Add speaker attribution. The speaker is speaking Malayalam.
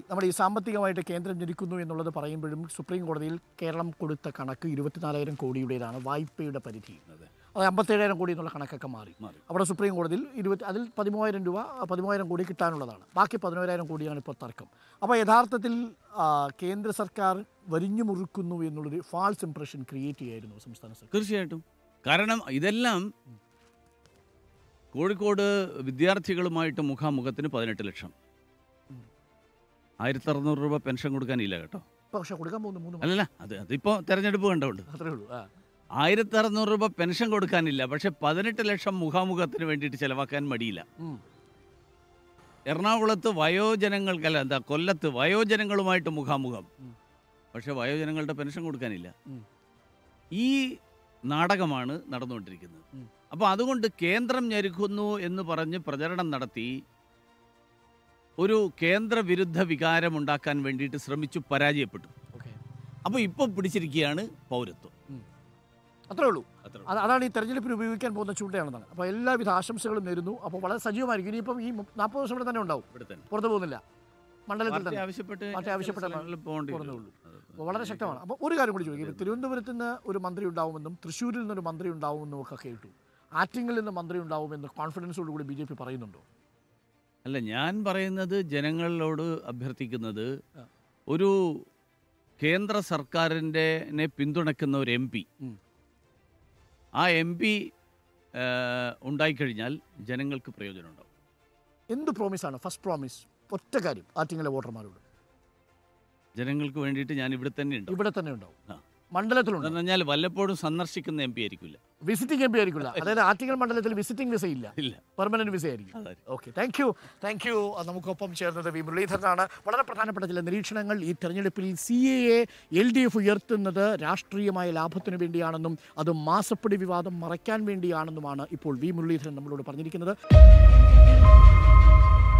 Speaker 1: നമ്മുടെ ഈ സാമ്പത്തികമായിട്ട് കേന്ദ്രം ഞെരുക്കുന്നു എന്നുള്ളത് പറയുമ്പോഴും സുപ്രീം കോടതിയിൽ കേരളം കൊടുത്ത കണക്ക് ഇരുപത്തിനാലായിരം കോടിയുടേതാണ് വായ്പയുടെ പരിധി അത് അമ്പത്തേഴായിരം കോടി എന്നുള്ള കണക്കൊക്കെ മാറി
Speaker 2: മാറി.
Speaker 1: അവിടെ സുപ്രീം കോടതിയിൽ ഇരുപത്തി അതിൽ പതിമൂവായിരം രൂപ പതിമൂവായിരം കോടി കിട്ടാനുള്ളതാണ് ബാക്കി പതിനോരായിരം കോടിയാണ് ഇപ്പോൾ തർക്കം അപ്പോൾ യഥാർത്ഥത്തിൽ ആ, കേന്ദ്ര സർക്കാർ വരിഞ്ഞു മുറുക്കുന്നു എന്നുള്ളൊരു ഫാൾസ് ഇംപ്രഷൻ ക്രിയേറ്റ് ചെയ്യായിരുന്നു സംസ്ഥാന സർക്കാർ
Speaker 2: തീർച്ചയായിട്ടും കാരണം ഇതെല്ലാം കോഴിക്കോട് വിദ്യാർത്ഥികളുമായിട്ട് മുഖാമുഖത്തിന് പതിനെട്ട് ലക്ഷം ആയിരത്തി അറുന്നൂറ് രൂപ പെൻഷൻ കൊടുക്കാനില്ല കേട്ടോ
Speaker 1: ഇപ്പോൾ പക്ഷേ കൊടുക്കാൻ പോകുന്നു മൂന്ന് മാസം
Speaker 2: അല്ലല്ല അത് അതിപ്പോൾ തെരഞ്ഞെടുപ്പ് കണ്ടുകൊണ്ട്
Speaker 1: അത്രേ ഉള്ളൂ ആ
Speaker 2: ആയിരത്തി അറുന്നൂറ് രൂപ പെൻഷൻ കൊടുക്കാനില്ല പക്ഷെ പതിനെട്ട് ലക്ഷം മുഖാമുഖത്തിന് വേണ്ടിയിട്ട് ചെലവാക്കാൻ മടിയില്ല
Speaker 1: ഉം.
Speaker 2: എറണാകുളത്ത് വയോജനങ്ങൾക്കല്ല എന്താ കൊല്ലത്ത് വയോജനങ്ങളുമായിട്ട് മുഖാമുഖം
Speaker 1: ഉം.
Speaker 2: പക്ഷെ വയോജനങ്ങളുടെ പെൻഷൻ കൊടുക്കാനില്ല
Speaker 1: ഉം.
Speaker 2: ഈ നാടകമാണ് നടന്നുകൊണ്ടിരിക്കുന്നത്
Speaker 1: ഉം.
Speaker 2: അപ്പോൾ അതുകൊണ്ട് കേന്ദ്രം ഞെരുക്കുന്നു എന്ന് പറഞ്ഞ് പ്രചരണം നടത്തി ഒരു കേന്ദ്ര വിരുദ്ധ വികാരം ഉണ്ടാക്കാൻ വേണ്ടിയിട്ട് ശ്രമിച്ചു പരാജയപ്പെട്ടു
Speaker 1: ഓക്കെ
Speaker 2: അപ്പോൾ ഇപ്പോൾ പിടിച്ചിരിക്കുകയാണ് പൗരത്വം
Speaker 1: അത്രേ ഉള്ളൂ
Speaker 2: അത്ര
Speaker 1: അത് അതാണ് ഈ തെരഞ്ഞെടുപ്പിന് ഉപയോഗിക്കാൻ പോകുന്ന ചൂണ്ടയാണെന്നാണ് അപ്പോൾ എല്ലാവിധ ആശംസകളും നേരുന്നു അപ്പോൾ വളരെ സജീവമായിരിക്കും ഇനിയിപ്പം ഈ നാൽപ്പത് ദിവസം ഇവിടെ തന്നെ ഉണ്ടാവും
Speaker 2: ഇവിടെ തന്നെ
Speaker 1: പുറത്തു പോകുന്നില്ല മണ്ഡലത്തിൽ
Speaker 2: പാർട്ടി
Speaker 1: തന്നെ
Speaker 2: ആവശ്യപ്പെട്ട്
Speaker 1: പാർട്ടി ആവശ്യപ്പെട്ട
Speaker 2: സ്ഥലങ്ങളിൽ പോകേണ്ടി
Speaker 1: പോകുന്നേ
Speaker 2: വരും.
Speaker 1: ഉള്ളൂ. അപ്പോൾ വളരെ ശക്തമാണ് അപ്പോൾ ഒരു കാര്യം കൂടി ചോദിക്കും തിരുവനന്തപുരത്ത് നിന്ന് ഒരു മന്ത്രി ഉണ്ടാവുമെന്നും തൃശ്ശൂരിൽ നിന്നൊരു മന്ത്രി ഉണ്ടാവുമെന്നും ഒക്കെ കേട്ടു ആറ്റിങ്ങിൽ നിന്ന് മന്ത്രി ഉണ്ടാവുമെന്ന് കോൺഫിഡൻസോട് കൂടി ബി ജെ പി പറയുന്നുണ്ടോ
Speaker 2: അല്ല ഞാൻ പറയുന്നത് ജനങ്ങളോട് അഭ്യർത്ഥിക്കുന്നത്
Speaker 1: ആ.
Speaker 2: ഒരു കേന്ദ്ര സർക്കാരിൻ്റെ പിന്തുണയ്ക്കുന്ന ഒരു എം പി
Speaker 1: ഉം.
Speaker 2: ആ എം പി ഉണ്ടായിക്കഴിഞ്ഞാൽ ജനങ്ങൾക്ക് പ്രയോജനമുണ്ടാവും
Speaker 1: എന്ത് പ്രോമിസാണ് ഫസ്റ്റ് പ്രോമിസ് ഒറ്റ കാര്യം ആറ്റിങ്ങിലെ വോട്ടർമാരോട്
Speaker 2: ജനങ്ങൾക്ക് വേണ്ടിയിട്ട് ഞാൻ ഇവിടെ തന്നെ ഉണ്ടാവും
Speaker 1: ഇവിടെ തന്നെ ഉണ്ടാവും
Speaker 2: ആ.
Speaker 1: മണ്ഡലത്തിലുണ്ട്
Speaker 2: എന്ന് പറഞ്ഞാൽ വല്ലപ്പോഴും സന്ദർശിക്കുന്ന എം പി ആയിരിക്കില്ല
Speaker 1: വിസിറ്റിംഗ് എം പി ആയിരിക്കില്ല അതായത് ആറ്റിങ്ങൽ മണ്ഡലത്തിൽ വിസിറ്റിംഗ് വിസ ഇല്ല
Speaker 2: ഇല്ല
Speaker 1: പെർമനന്റ് വിസ ആയിരിക്കും
Speaker 2: അതായിരിക്കും.
Speaker 1: Okay thank you thank you നമുക്കൊപ്പം ചേർന്നത് വി മുരളീധരനാണ് വളരെ പ്രധാനപ്പെട്ട ചില നിരീക്ഷണങ്ങൾ ഈ തെരഞ്ഞെടുപ്പിൽ C A A L D F ഉയർത്തുന്നത് രാഷ്ട്രീയമായ ലാഭത്തിന് വേണ്ടിയാണെന്നും അത് മാസപ്പടി വിവാദം മറയ്ക്കാൻ വേണ്ടിയാണെന്നുമാണ് ഇപ്പോൾ വി മുരളീധരൻ നമ്മളോട് പറഞ്ഞിരിക്കുന്നത്